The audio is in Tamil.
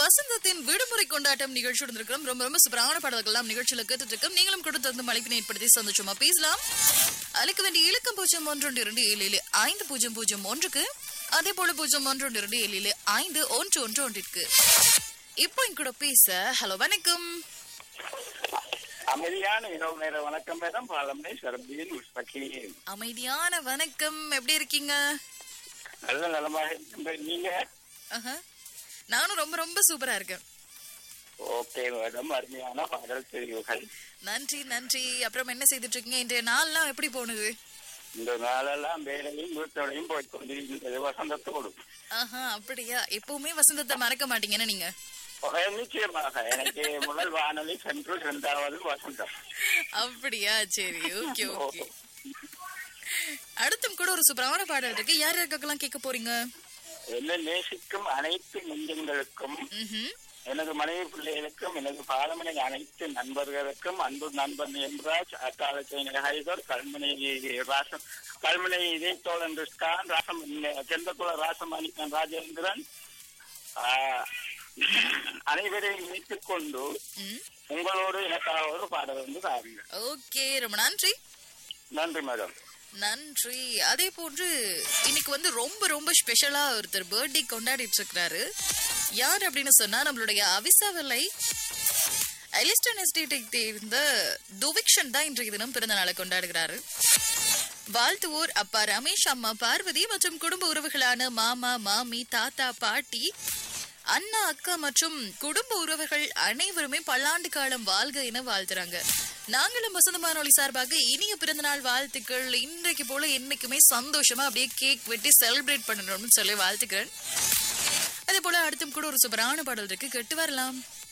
வசந்தத்தின் விடுமுறை கொண்டாட்டம் நிகழ்ச்சியுடன் இருக்கிறோம் ரொம்ப ரொம்ப சூப்பரான பாடல்கள் எல்லாம் நிகழ்ச்சியில கேட்டுட்டு இருக்கோம் நீங்களும் கூட தந்து மழைப்பினை ஏற்படுத்தி சந்தோஷமா பேசலாம் அழைக்க வேண்டிய இலக்கம் பூஜ்ஜியம் ஒன்று ஒன்று இரண்டு ஏழு ஏழு ஐந்து பூஜ்ஜியம் பூஜ்ஜியம் ஒன்றுக்கு அதே போல பூஜ்ஜியம் ஒன்று ஒன்று இரண்டு ஏழு ஏழு ஐந்து ஒன்று ஒன்று ஒன்றிற்கு இப்போ என் கூட பேச ஹலோ வணக்கம் அமைதியான இரவு நேர வணக்கம் மேடம் பாலமனை சரபியின் உஷ்பக்கி அமைதியான வணக்கம் எப்படி இருக்கீங்க நல்ல நலமாக இருக்கின்ற நீங்க ஆஹா. நானும் ரொம்ப ரொம்ப சூப்பரா இருக்கேன் ஓகே மேடம் அருமையான பாடல் தெரிவுகள் நன்றி நன்றி அப்புறம் என்ன செய்துட்டு இருக்கீங்க இன்றைய நாள்லாம் எப்படி போனது இந்த நாளெல்லாம் வேலையும் வீட்டோடையும் போய் கொண்டிருக்கின்றது வசந்தத்தோடு ஆஹா அப்படியா எப்பவுமே வசந்தத்தை மறக்க மாட்டீங்கன்னு நீங்க ஓகே, நிச்சயமாக எனக்கு முதல் வானொலி சென்று இரண்டாவது வசந்தம் அப்படியா சரி ஓகே ஓகே அடுத்தும் கூட ஒரு சூப்பரான பாடல் இருக்கு யார் யாருக்கெல்லாம் கேட்க போறீங்க என்ன நேசிக்கும் அனைத்து நெஞ்சங்களுக்கும் ம்ஹும். எனது மனைவி பிள்ளைகளுக்கும் எனது பாலமனை அனைத்து நண்பர்களுக்கும் அன்பு நண்பன் எம்ராஜ் அக்காலத்தை ஹைதர் கல்மனை ராசம் கல்மனை இதயத்தோழன் ரிஸ்கான் ராசம் செந்தகுல ராசமாணிக்கன் ராஜேந்திரன் ஆஹ், அனைவரையும் இணைத்துக் கொண்டு ம். உங்களோடு எனக்காக ஒரு பாடல் வந்து தாருங்க ஓகே ரொம்ப நன்றி நன்றி மேடம் நன்றி அதே போன்று இன்னைக்கு வந்து ரொம்ப ரொம்ப ஸ்பெஷலா ஒருத்தர் பர்த்டே கொண்டாடிட்டு இருக்கிறாரு யார் அப்படின்னு சொன்னா நம்மளுடைய அவிசாவலை எலிஸ்டன் எஸ்டேட்டை சேர்ந்த துவிக்ஷன் தான் இன்றைய தினம் பிறந்த நாளை கொண்டாடுகிறாரு வாழ்த்துவோர் அப்பா ரமேஷ் அம்மா பார்வதி மற்றும் குடும்ப உறவுகளான மாமா மாமி தாத்தா பாட்டி அண்ணா அக்கா மற்றும் குடும்ப உறவுகள் அனைவருமே பல்லாண்டு காலம் வாழ்க என வாழ்த்துறாங்க நாங்களும் வசந்தமான ஒளி சார்பாக இனிய பிறந்தநாள் வாழ்த்துக்கள் இன்றைக்கு போல என்னைக்குமே சந்தோஷமா அப்படியே கேக் வெட்டி செலிப்ரேட் பண்ணணும்னு சொல்லி வாழ்த்துக்கிறேன் அதே போல அடுத்தும் கூட ஒரு சூப்பரான பாடல் இருக்கு கேட்டு வரலாம்